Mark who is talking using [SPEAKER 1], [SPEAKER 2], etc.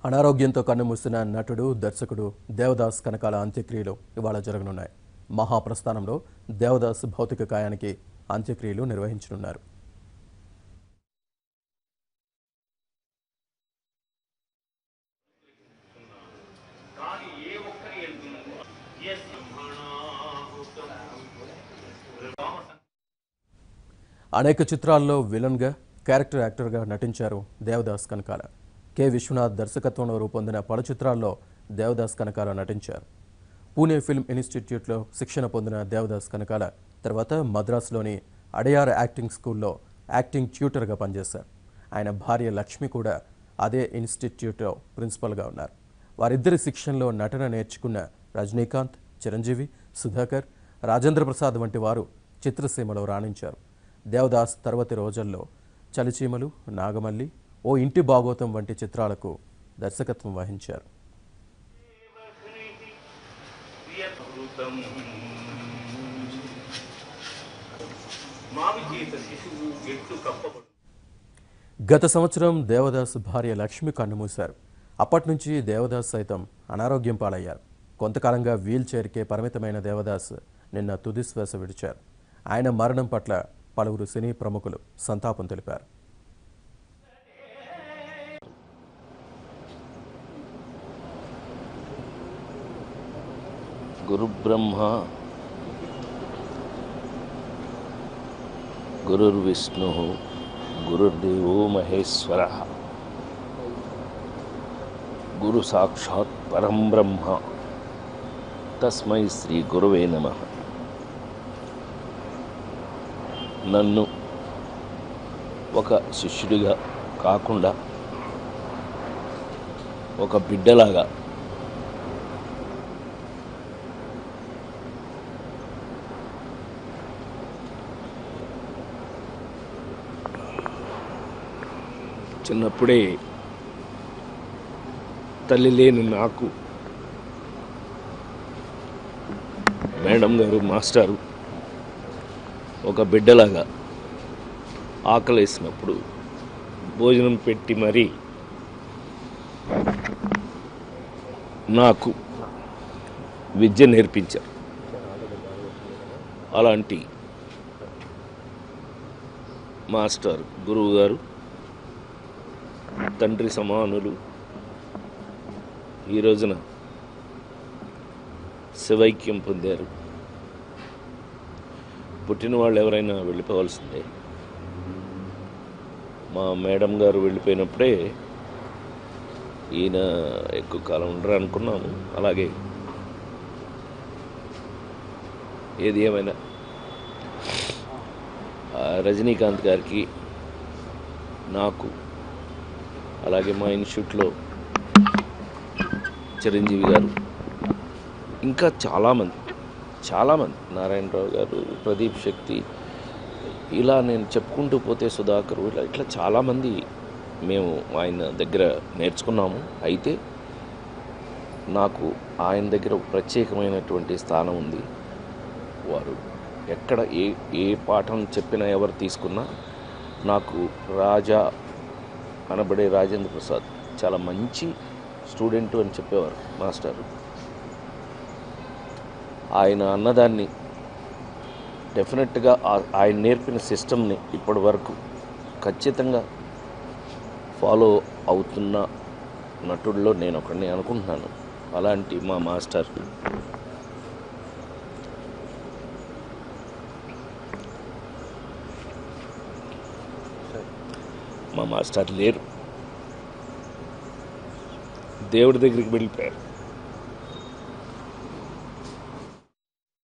[SPEAKER 1] అనారోగ్యంతో కన్నుమూసిన నటుడు దర్శకుడు దేవదాస్ కనకాల అంత్యక్రియలు ఇవాళ జరగనున్నాయి మహాప్రస్థానంలో దేవదాస్ భౌతిక కాయానికి అంత్యక్రియలు నిర్వహించనున్నారు అనేక చిత్రాల్లో విలన్గా క్యారెక్టర్ యాక్టర్గా నటించారు దేవదాస్ కనకాల కె విశ్వనాథ్ దర్శకత్వంలో రూపొందిన పలు చిత్రాల్లో దేవదాస్ కనకాల నటించారు పూణే ఫిల్మ్ ఇన్స్టిట్యూట్లో శిక్షణ పొందిన దేవదాస్ కనకాల తర్వాత మద్రాసులోని అడయార్ యాక్టింగ్ స్కూల్లో యాక్టింగ్ ట్యూటర్గా పనిచేశారు ఆయన భార్య లక్ష్మి కూడా అదే ఇన్స్టిట్యూట్లో ప్రిన్సిపల్గా ఉన్నారు వారిద్దరి శిక్షణలో నటన నేర్చుకున్న రజనీకాంత్ చిరంజీవి సుధాకర్ రాజేంద్ర ప్రసాద్ వంటి వారు చిత్రసీమలో రాణించారు దేవదాస్ తర్వాతి రోజుల్లో చలిచీమలు నాగమల్లి ఓ ఇంటి బాగోతం వంటి చిత్రాలకు దర్శకత్వం వహించారు
[SPEAKER 2] ప్రియభూతం మావి చేత శిశువు ఎట్లు కప్పబడు
[SPEAKER 1] గత సంవత్సరం దేవదాస్ భార్య లక్ష్మి కన్నుమూశారు అప్పటి నుంచి దేవదాస్ సైతం అనారోగ్యం పాలయ్యారు కొంతకాలంగా వీల్ చైర్కే పరిమితమైన దేవదాస్ నిన్న తుది శ్వాస విడిచారు ఆయన మరణం పట్ల పలువురు సినీ ప్రముఖులు సంతాపం తెలిపారు
[SPEAKER 3] గురుబ్రహ్మ గురుర్విష్ణు గురుర్దేవో మహేశ్వర గురు సాక్షాత్ పరం బ్రహ్మ తస్మై శ్రీ గురువే నమ నన్ను ఒక శిష్యుడిగా కాకుండా ఒక బిడ్డలాగా చిన్నప్పుడే తల్లి లేని నాకు మేడం గారు మాస్టారు ఒక బిడ్డలాగా ఆకలేసినప్పుడు భోజనం పెట్టి మరీ నాకు విద్య నేర్పించారు అలాంటి మాస్టర్ గురువు గారు తండ్రి సమానులు ఈ రోజున శివైక్యం పొందారు పుట్టిన వాళ్ళు ఎవరైనా వెళ్ళిపోవాల్సిందే మా మేడం గారు వెళ్ళిపోయినప్పుడే ఈయన ఎక్కువ కాలం ఉండరు అనుకున్నాము అలాగే ఏది ఏమైనా ఆ రజనీకాంత్ గారికి నాకు అలాగే మా ఇన్స్టిట్యూట్లో చిరంజీవి గారు ఇంకా చాలామంది చాలామంది నారాయణరావు గారు ప్రదీప్ శక్తి ఇలా నేను చెప్పుకుంటూ పోతే సుధాకర్ ఇలా ఇట్లా చాలామంది మేము ఆయన దగ్గర నేర్చుకున్నాము అయితే నాకు ఆయన దగ్గర ఒక ప్రత్యేకమైనటువంటి స్థానం ఉంది వారు ఎక్కడ ఏ ఏ పాఠం చెప్పినా ఎవరు తీసుకున్నా నాకు రాజా అనబడే రాజేంద్ర ప్రసాద్ చాలా మంచి స్టూడెంట్ అని చెప్పేవారు మాస్టర్ ఆయన అన్నదాన్ని డెఫినెట్గా ఆ- ఆయన నేర్పిన సిస్టమ్ని ఇప్పటి వరకు ఖచ్చితంగా ఫాలో అవుతున్న నటుల్లో నేను ఒకరిని అనుకుంటున్నాను అలాంటి మా మాస్టర్ మా మాస్టర్ లేరు దేవుడి దగ్గరికి వెళ్ళిపోయారు